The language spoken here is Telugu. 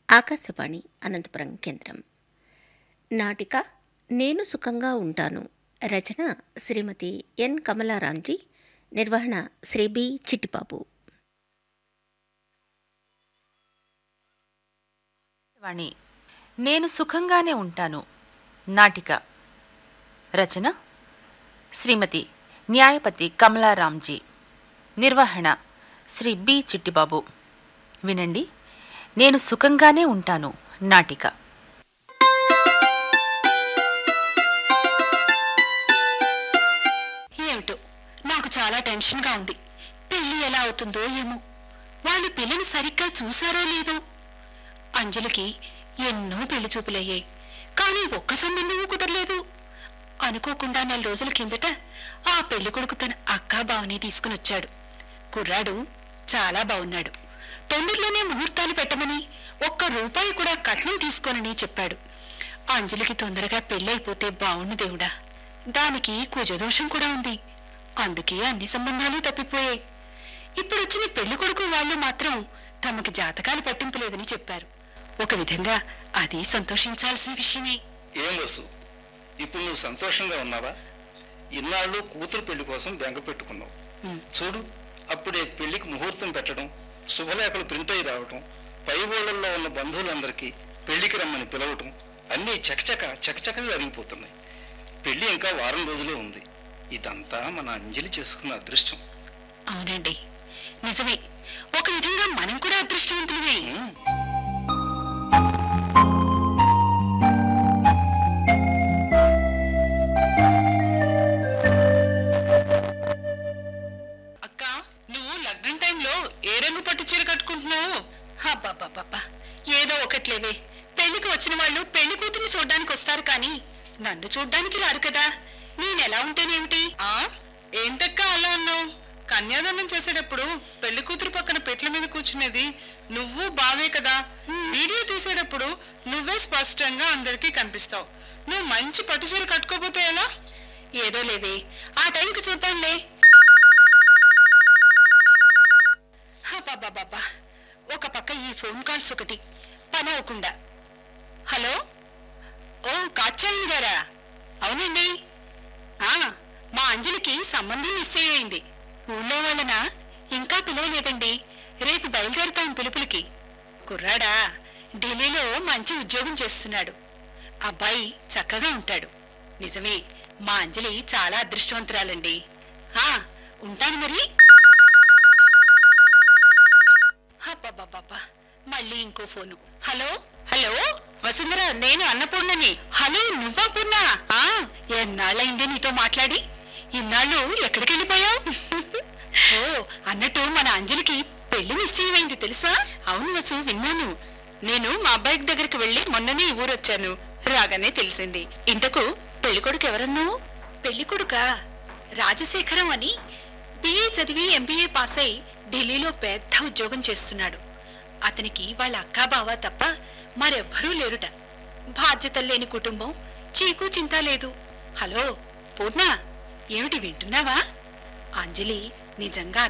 ఆకాశవాణి అనంతపురం కేంద్రం నాటిక నేను సుఖంగా ఉంటాను రచన శ్రీమతి ఎన్ కమలారాంజీ నిర్వహణ శ్రీ బి చిట్టిబాబు వాణి నేను సుఖంగానే ఉంటాను నాటిక రచన శ్రీమతి న్యాయపతి కమలారాంజీ నిర్వహణ శ్రీ బి చిట్టిబాబు వినండి నేను సుఖంగానే ఉంటాను నాటిక ఏమిటో నాకు చాలా టెన్షన్గా ఉంది పెళ్లి ఎలా అవుతుందో ఏమో వాళ్ళు పెళ్లిని సరిగ్గా చూసారో లేదో అంజలికి ఎన్నో పెళ్లి చూపులయ్యాయి కానీ ఒక్క సంబంధము కుదరలేదు అనుకోకుండా నెల రోజుల కిందట ఆ పెళ్లి కొడుకు తన అక్కా బావని తీసుకునొచ్చాడు కుర్రాడు చాలా బాగున్నాడు తొందరలోనే ముహూర్తాలు పెట్టమని ఒక్క రూపాయి కూడా కట్నం తీసుకోనని చెప్పాడు అంజలికి తొందరగా పెళ్ళైపోతే బావుండు దేవుడా దానికి కుజదోషం కూడా ఉంది అందుకే అన్ని సంబంధాలు తప్పిపోయాయి ఇప్పుడు వచ్చిన పెళ్లి కొడుకు వాళ్ళు మాత్రం తమకి జాతకాలు పట్టింపులేదని చెప్పారు ఒక విధంగా అది సంతోషించాల్సిన విషయమే ఏం వసు ఇప్పుడు నువ్వు సంతోషంగా ఉన్నావా ఇన్నాళ్ళు కూతురు పెళ్లి కోసం బెంగ పెట్టుకున్నావు చూడు అప్పుడే పెళ్లికి ముహూర్తం పెట్టడం శుభలేఖలు ప్రింట్ అయి రావటం పై ఊళ్ళల్లో ఉన్న బంధువులందరికీ పెళ్లికి రమ్మని పిలవటం అన్నీ చకచక చకచక జరిగిపోతున్నాయి పెళ్లి ఇంకా వారం రోజులే ఉంది ఇదంతా మన అంజలి చేసుకున్న అదృష్టం అవునండి నిజమే ఒక విధంగా మనం కూడా అదృష్టవంతులమే అక్క నువ్వు లగ్నం టైంలో ఏ రంగు పట్టు చీర కట్టుకుంటున్నావు అబ్బబ్బబ్బబ్బా ఏదో ఒకట్లేవే పెళ్లికి వచ్చిన వాళ్ళు పెళ్లి కూతుర్ని చూడ్డానికి వస్తారు కానీ నన్ను చూడ్డానికి రారు కదా నేనెలా ఉంటేనేమిటి ఆ ఏంటక్క అలా అన్నావు కన్యాదానం చేసేటప్పుడు పెళ్లి కూతురు పక్కన పెట్ల మీద కూర్చునేది నువ్వు బావే కదా వీడియో తీసేటప్పుడు నువ్వే స్పష్టంగా అందరికీ కనిపిస్తావు నువ్వు మంచి పట్టు చీర కట్టుకోపోతే ఎలా ఏదో లేవే ఆ టైంకి చూద్దాంలే అబ్బబ్బబ్బబ్బా ఒక పక్క ఈ ఫోన్ కాల్స్ ఒకటి పని అవ్వకుండా హలో ఓ కాచాయిని గారా అవునండి ఆ మా అంజలికి సంబంధం నిశ్చయమైంది ఊళ్ళో వాళ్ళన ఇంకా పిలవలేదండి రేపు బయలుదేరుతాం పిలుపులకి కుర్రాడా ఢిల్లీలో మంచి ఉద్యోగం చేస్తున్నాడు అబ్బాయి చక్కగా ఉంటాడు నిజమే మా అంజలి చాలా అదృష్టవంతురాలండి ఆ ఉంటాను మరి అబ్బబ్బబ్బబ్బా మళ్ళీ ఇంకో ఫోను హలో హలో వసుంధర నేను అన్నపూర్ణని హలో నువ్వా పూర్ణ ఆ ఎన్నాళ్ళైంది నీతో మాట్లాడి ఇన్నాళ్ళు ఎక్కడికి వెళ్ళిపోయావు ఓ అన్నట్టు మన అంజలికి పెళ్లి నిశ్చయమైంది తెలుసా అవును వసు విన్నాను నేను మా అబ్బాయి దగ్గరికి వెళ్ళి మొన్ననే ఈ ఊరొచ్చాను రాగానే తెలిసింది ఇంతకు పెళ్లి కొడుకు ఎవరన్నావు పెళ్లి కొడుకా రాజశేఖరం అని బిఏ చదివి ఎంబీఏ పాస్ అయి ఢిల్లీలో పెద్ద ఉద్యోగం చేస్తున్నాడు అతనికి వాళ్ళ అక్కా బావ తప్ప మరెవ్వరూ లేరుట బాధ్యతలు లేని కుటుంబం చీకు చింత లేదు హలో పూర్ణ ఏమిటి వింటున్నావా అంజలి నిజంగా